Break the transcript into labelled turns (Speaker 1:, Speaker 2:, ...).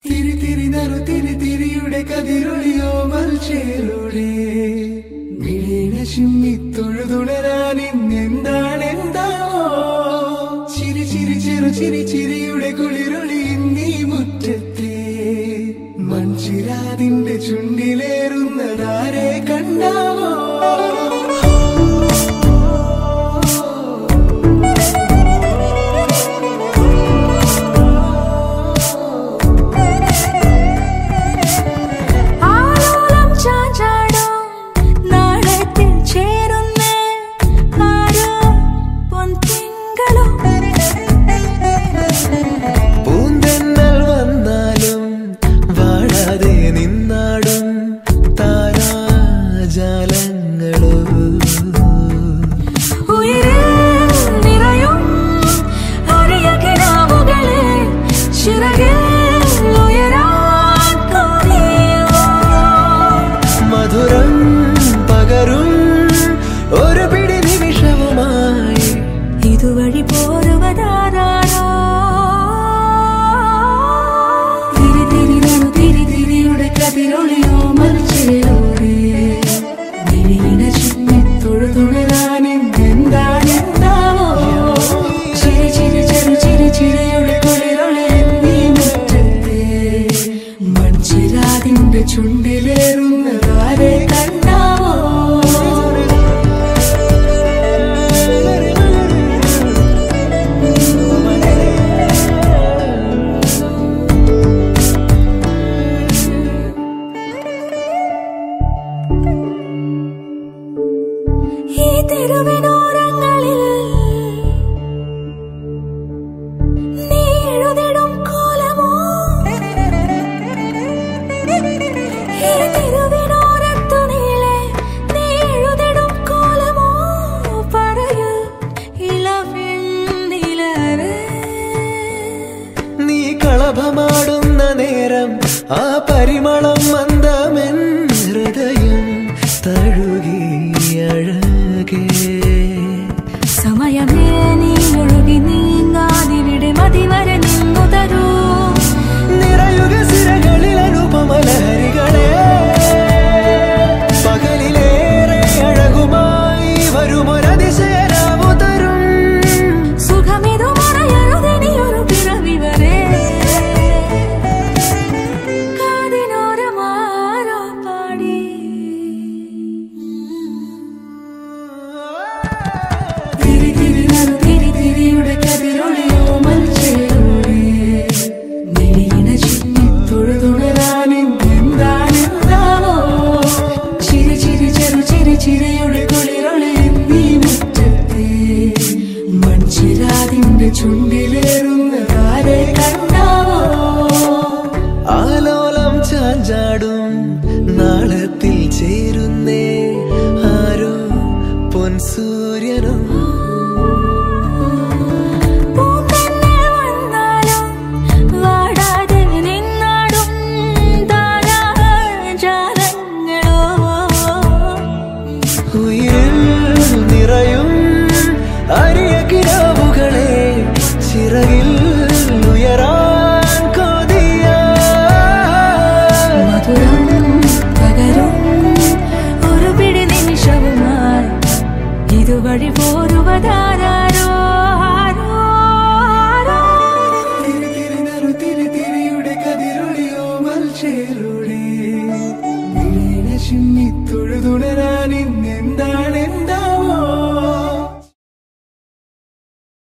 Speaker 1: തിരി തിരി നറു തിരി തിരിയുടെ കതിരൊളിയോ മൽച്ചേരുടെ മിഴീണ ചിമ്മി തൊഴുതുണരാൻ ഇന്നെന്താണ് എന്താണോ ചിരി ചിരി ചെറു ചിരി ചിരിയുടെ കുളിരൊളി നീ മുറ്റത്തെ മൺചിരാതിന്റെ ചുണ്ടിലേറുന്നതാരെ കണ്ടാവോ
Speaker 2: ആലോലം ചാഞ്ചാടും നാളത്തിൽ ചേരുന്നേ ആരോ പൊൻതിങ്കളോ
Speaker 1: പൂന്തെന്നൽ വന്നാലും വാഴാതെ നിന്നാടും താരാജാലങ്ങളോ
Speaker 2: ഉയരിൽ നിറയും അരിയ കിനാവുകളെ ചിറകിൽ ഉയരാൻ തോന്നിയോ
Speaker 1: മധുരം പകരും ഒരു പിടി നിമിഷവുമായി
Speaker 2: ഇതുവഴി പോരുവതാരോ തിരി തിരി നടു തിരി തിരിയുടെ കതിരൊളിയോ മറിച്ചിലൂടെ വിഴിഞ്ഞ ചിമ്മി തൊഴുതുണരാൻ എന്താണെന്താവോ ചിരി ചിരി ചെറു ചിരി ചിരിയുടെ കുളിരൊളി നീ മുറ്റത്തെ മൺചിരാതിന്റെ ചുണ്ടിലേറുന്നതാരെ കണ്ടാവോ ഈ തെരുവിനോരങ്ങളിൽ നീ എഴുതിടും കോലമോ ഈ തെരുവിനോരത്തു നീളെ നീ എഴുതിടും കോലമോ പറയൂ ഇളവെണ്ണിലവേ
Speaker 1: നീ കളഭമാടുന്ന നേരം ആ പരിമളം മന്ദമെൻ ഹൃദയം തഴുകി അഴകേ
Speaker 2: സമയമേ നീ ഒഴുകി നീങ്ങാതിവിടെ മതിവരെ നിന്നു തരൂ
Speaker 1: നിറയുക സിരകളിൽ അനുപമലഹരികളെ പകലിലേറെ അഴകുമായി വരുമൊരതിശയരാവു തരും
Speaker 2: സുഖമിതു മറയരുതെനിയൊരു പിറവി വരെ കാതിനോരമാരോ പാടി തിരി തിരി നടു തിരി തിരിയുടെ കതിരൊളിയോ മൽച്ചേരുടെ മിഴിയിണ ചിമ്മി തൊഴുതുണരാൻ എന്താണെന്താവോ ചിരി ചിരി ചെറു ചിരി ചിരിയുടെ കുളിരൊളി നീ മുറ്റത്തെ മൺചിരാതിന്റെ ചുണ്ടിലേറുന്നതാരെ കണ്ടാവോ
Speaker 1: ആലോലം ചാഞ്ചാടും നാളത്തിൽ ചേരുന്നേ ആരോ പൊൻസൂര്യനും
Speaker 2: പൂന്തന്നെ വന്നാലും വാടാതെ നിന്നാടും താരാജാലങ്ങളോ
Speaker 1: ഉയിരിൽ നിറയും അരിയ കിരാവുകളെ ചിറകിൽ ഉയരാൻ കൊതിയ
Speaker 2: മധുരം പകരും ഒരു പിടി നിമിഷവുമായി ഇതുവഴി പോരുവതാരോ ആരോ ആരോ
Speaker 1: തിരി തിരി നറു തിരി തിരിയുടെ കതിരൊളിയോ മൽച്ചേരുടെ ചിമ്മി തൊഴുതുണരാൻ ഇന്ന്